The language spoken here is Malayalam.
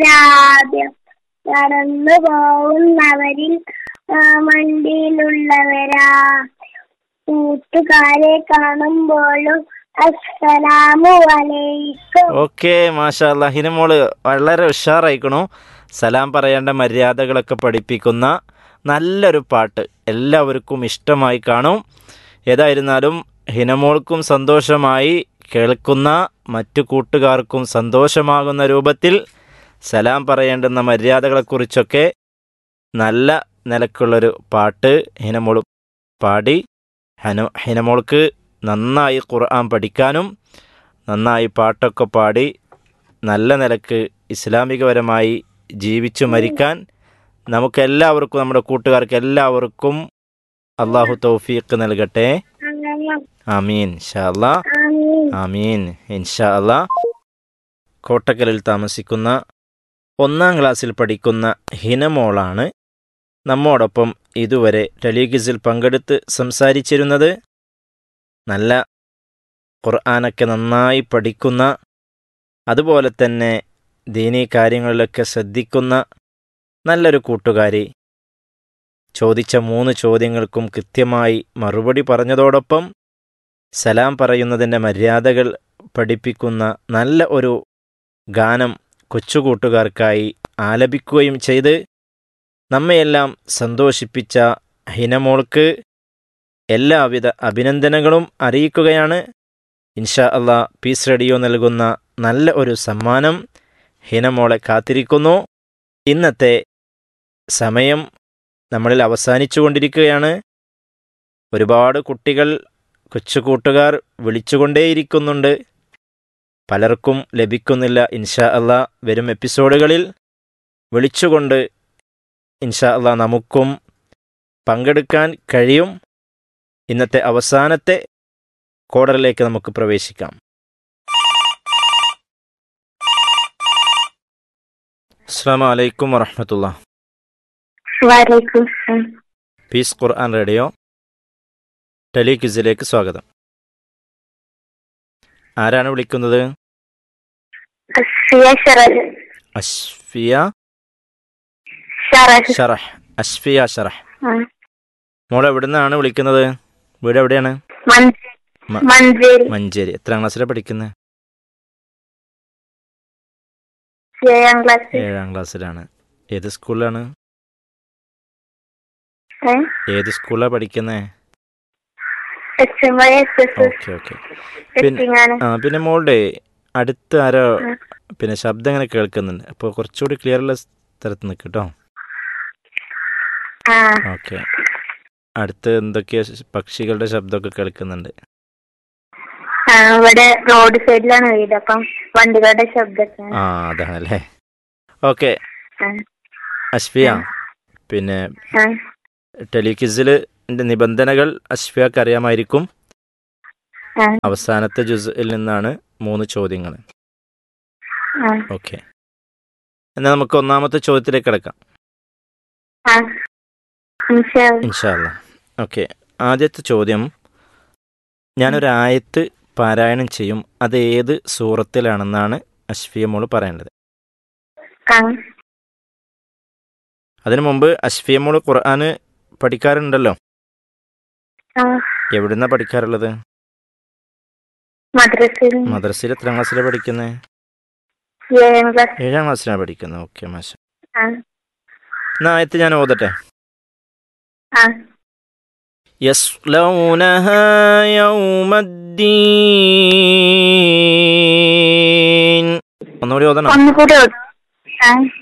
ആദ്യം നടന്നു പോകുന്നവരിൽ ആ, വണ്ടിയിലുള്ളവരാ കൂട്ടുകാരെ കാണുമ്പോഴും അസ്സലാമു അലൈക്കും ഓക്കെ മാഷാ അല്ലാ ഹിനമോള് വളരെ ഉഷാറായിക്കണു സലാം പറയേണ്ട മര്യാദകളൊക്കെ പഠിപ്പിക്കുന്ന നല്ലൊരു പാട്ട് എല്ലാവർക്കും ഇഷ്ടമായി കാണും ഏതായിരുന്നാലും ഹിനമോൾക്കും സന്തോഷമായി കേൾക്കുന്ന മറ്റു കൂട്ടുകാർക്കും സന്തോഷമാകുന്ന രൂപത്തിൽ സലാം പറയേണ്ടുന്ന മര്യാദകളെക്കുറിച്ചൊക്കെ നല്ല നിലക്കുള്ളൊരു പാട്ട് ഹിനമോൾ പാടി ഹന ഹിനമോൾക്ക് നന്നായി ഖുർആൻ പഠിക്കാനും നന്നായി പാട്ടൊക്കെ പാടി നല്ല നിലക്ക് ഇസ്ലാമികപരമായി ജീവിച്ചു മരിക്കാൻ നമുക്കെല്ലാവർക്കും നമ്മുടെ കൂട്ടുകാർക്ക് എല്ലാവർക്കും അള്ളാഹു തൗഫീഖ് നൽകട്ടെ ആമീൻ ഇൻഷാ അല്ലാ ആമീൻ ആമീൻ ഇൻഷാ അല്ലാ കോട്ടക്കലിൽ താമസിക്കുന്ന ഒന്നാം ക്ലാസ്സിൽ പഠിക്കുന്ന ഹിനമോളാണ് നമ്മോടൊപ്പം ഇതുവരെ ടെലിഗിസിൽ പങ്കെടുത്ത് സംസാരിച്ചിരുന്നത് നല്ല ഖുർആാനൊക്കെ നന്നായി പഠിക്കുന്ന അതുപോലെ തന്നെ ദീനീ കാര്യങ്ങളിലൊക്കെ ശ്രദ്ധിക്കുന്ന നല്ലൊരു കൂട്ടുകാരി ചോദിച്ച മൂന്ന് ചോദ്യങ്ങൾക്കും കൃത്യമായി മറുപടി പറഞ്ഞതോടൊപ്പം സലാം പറയുന്നതിൻ്റെ മര്യാദകൾ പഠിപ്പിക്കുന്ന നല്ല ഒരു ഗാനം കൊച്ചുകൂട്ടുകാർക്കായി ആലപിക്കുകയും ചെയ്ത് നമ്മയെല്ലാം സന്തോഷിപ്പിച്ച ഹിനമോൾക്ക് എല്ലാവിധ അഭിനന്ദനങ്ങളും അറിയിക്കുകയാണ് ഇൻഷാ അള്ളാ പീസ് റേഡിയോ നൽകുന്ന നല്ല ഒരു സമ്മാനം ഹിനമോളെ കാത്തിരിക്കുന്നു ഇന്നത്തെ സമയം നമ്മളിൽ അവസാനിച്ചുകൊണ്ടിരിക്കുകയാണ് ഒരുപാട് കുട്ടികൾ കൊച്ചു കൂട്ടുകാർ വിളിച്ചുകൊണ്ടേയിരിക്കുന്നുണ്ട് പലർക്കും ലഭിക്കുന്നില്ല ഇൻഷാ അള്ളാ വരും എപ്പിസോഡുകളിൽ വിളിച്ചുകൊണ്ട് ഇൻഷാ അള്ളാ നമുക്കും പങ്കെടുക്കാൻ കഴിയും ഇന്നത്തെ അവസാനത്തെ കോഡറിലേക്ക് നമുക്ക് പ്രവേശിക്കാം അസ്സാം വലൈക്കും വറഹമത്തുള്ള വലൈക്കും സലാം. പീസ് ഖുർആൻ റേഡിയോ ടെലിക്വിസിലേക്ക് സ്വാഗതം ആരാണ് വിളിക്കുന്നത് അസ്ഫിയ ഷറജ് അഷ്ഫിയ ഷറജ് ഷറഹ് അഷ്ഫിയ ഷറഹ് ആ. മോൾ എവിടുന്നാണ് വിളിക്കുന്നത് വീട് എവിടെയാണ് മഞ്ചേരി മ- മഞ്ചേരി മഞ്ചേരി എത്രാം ക്ലാസ്സിലാണ് പഠിക്കുന്നത് ഏഴാം ക്ലാസ് ഏഴാം ക്ലാസ്സിലാണ് ഏത് സ്കൂളിലാണ് ഏത് സ്കൂളിലാണ് പഠിക്കുന്നത് H M I S S okay okay പിന്നെ എത്തിങ്ങാണ് ആ പിന്നെ മോളുടെ അടുത്ത് ആരോ ആ. പിന്നെ ശബ്ദം ഇങ്ങനെ കേൾക്കുന്നുണ്ട് അപ്പോൾ കുറച്ചുകൂടി ക്ലിയർ ഉള്ള സ്ഥലത്ത് നിൽക്ക് കേട്ടോ ആ ഓക്കെ അടുത്ത് എന്തൊക്കെയോ ശ- പക്ഷികളുടെ ശബ്ദമൊക്കെ കേൾക്കുന്നുണ്ട് ആ, ഇവിടെ റോഡ് സൈഡിലാണ് വീട് അപ്പം വണ്ടികളുടെ ശബ്ദമൊക്കെ ആ അതാണല്ലേ ഓക്കെ ആ. അഷ്ഫിയ ആ. പിന്നെ ആ, ടെലിക്വിസിൽ നിബന്ധനകൾ അഷ്ഫിയക്ക് അറിയാമായിരിക്കും ആ, അവസാനത്തെ ജുസിൽ നിന്നാണ് മൂന്ന് ചോദ്യങ്ങൾ ആ, ഓക്കെ എന്നാൽ നമുക്ക് ഒന്നാമത്തെ ചോദ്യത്തിലേക്ക് കിടക്കാം ആ. ഇൻഷാ അല്ലാ. ഇൻഷാല്ല ഓക്കെ ആദ്യത്തെ ചോദ്യം ഞാനൊരു ആയത്ത് പാരായണം ചെയ്യും അത് ഏത് സൂറത്തിലാണെന്നാണ് അഷ്ഫിയ മോള് പറയേണ്ടത് ആ, അതിനു മുമ്പ് അഷ്ഫിയ മോള് ഖുർആന് പഠിക്കാറുണ്ടല്ലോ ആ. എവിടുന്നാ പഠിക്കാറുള്ളത് മദ്രസയിൽ മദ്രസയിൽ എത്രാം ക്ലാസ്സിലാണ് പഠിക്കുന്നത് ഏഴാം ക്ലാസ് ഏഴാം ക്ലാസ്സിലാണ് പഠിക്കുന്നത് ഓക്കെ മാഷ ആ, എന്നാ ആയത്ത് ഞാൻ ഓതട്ടെ ആ. يصلونها يوم الدين ഒന്നുകൂടി ഓതണം ഒന്നുകൂടി ഓട്. ആ